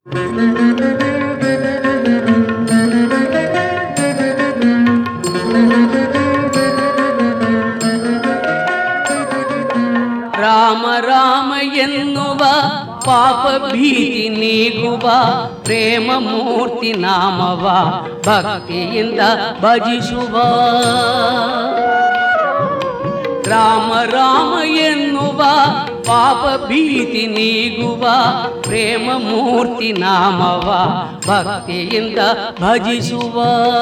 ರಾಮ ರಾಮ ಎನ್ನುವ ಪಾಪ ಭೀತಿ ನೀಗುವ ಪ್ರೇಮ ಮೂರ್ತಿ ನಾಮವ ಭಕ್ತಿಯಿಂದ ಭಜಿಸುವ ರಾಮ ರಾಮ ಎನ್ನುವ ಪಾಪ ಭೀತಿ ನೀಗುವ ಪ್ರೇಮ ಮೂರ್ತಿ ನಾಮವ ಭಕ್ತಿಯಿಂದ ಭಜಿಸುವ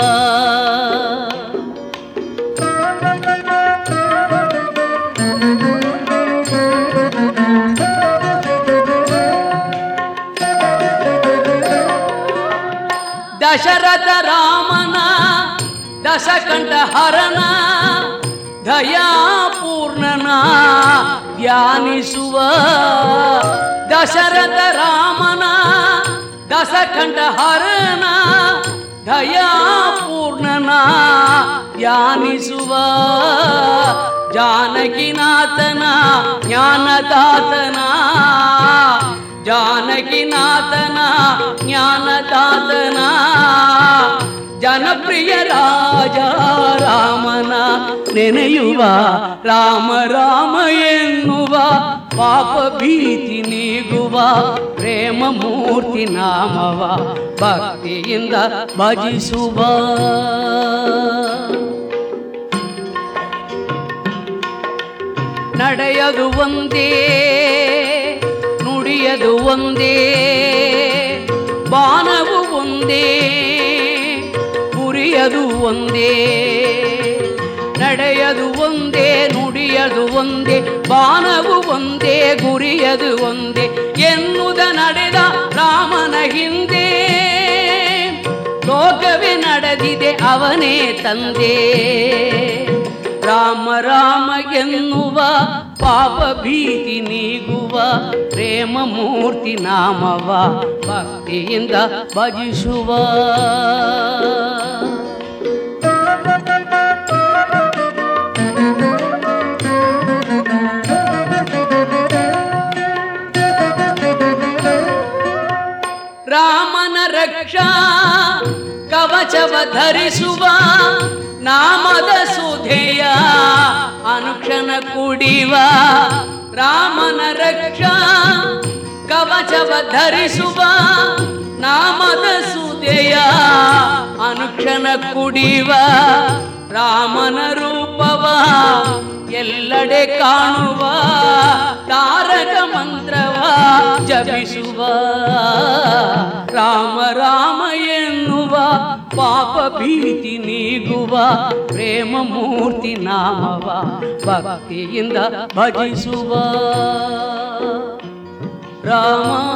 ದಶರಥ ರಾಮನ ದಶಕಂಠ ಹರನ ದಯಾಪೂರ್ಣನ ಧ್ಯಾನಿಸುವ ದಶರಥ ರಾಮನ ದಶಕಂಠ ಹರನ ದಯಾಪೂರ್ಣನ ಧ್ಯಾನಿಸುವ ಜಾನಕಿನಾಥನ ಜ್ಞಾನದಾತನ ಜಾನಕಿನಾಥನ ಜ್ಞಾನದಾತನ ಜನಪ್ರಿಯ ರಾಜ ರಾಮನ ನೆನೆಯುವ ರಾಮ ರಾಮ ಎನ್ನುವ ಪಾಪ ಭೀತಿ ನೀಗುವ ಪ್ರೇಮ ಮೂರ್ತಿ ನಾಮವ ಭಕ್ತಿಯಿಂದ ಭಜಿಸುವ ನಡೆಯದು ಒಂದೇ ನುಡಿಯದು ಒಂದೇ ಬಾಣವು ಒಂದೇ ಗುರಿಯದು ಒಂದೇ ನಡೆಯದು ಒಂದೇ ನುಡಿಯದು ಒಂದೇ ಬಾಣವು ಒಂದೇ ಗುರಿಯದು ಒಂದೇ ಎನ್ನುವುದ ನಡೆದ ರಾಮನ ಹಿಂದೆ ಲೋಕವೇ ನಡೆದಿದೆ ಅವನೇ ತಂದೆ ರಾಮ ರಾಮ ಎನ್ನುವ ಪಾಪ ಭೀತಿ ನೀಗುವ ಪ್ರೇಮ ಮೂರ್ತಿ ನಾಮವ ಭಕ್ತಿಯಿಂದ ಭಜಿಸುವ ರಾಮನ ರಕ್ಷಾ ಕವಚವ ಧರಿಸುವ ನಾಮದ ಸುಧೆಯ ಅನುಕ್ಷಣ ಕುಡಿವ ರಾಮನ ರಕ್ಷಾ ಕವಚವ ಧರಿಸುವ ನಾಮದ ಸುಧೆಯ ಅನುಕ್ಷಣ ಕುಡಿವ ರಾಮನ ರೂಪವ ಎಲ್ಲೆಡೆ ಕಾಣುವ ತಾರಕ ಮಂತ್ರವ ಜಪಿಸುವ ರಾಮ ರಾಮ ಎನ್ನುವ ಪಾಪ ಭೀತಿ ನೀಗುವ ಪ್ರೇಮ ಮೂರ್ತಿ ನಾಮವ ಭಕ್ತಿಯಿಂದ ಭಜಿಸುವ ರಾಮ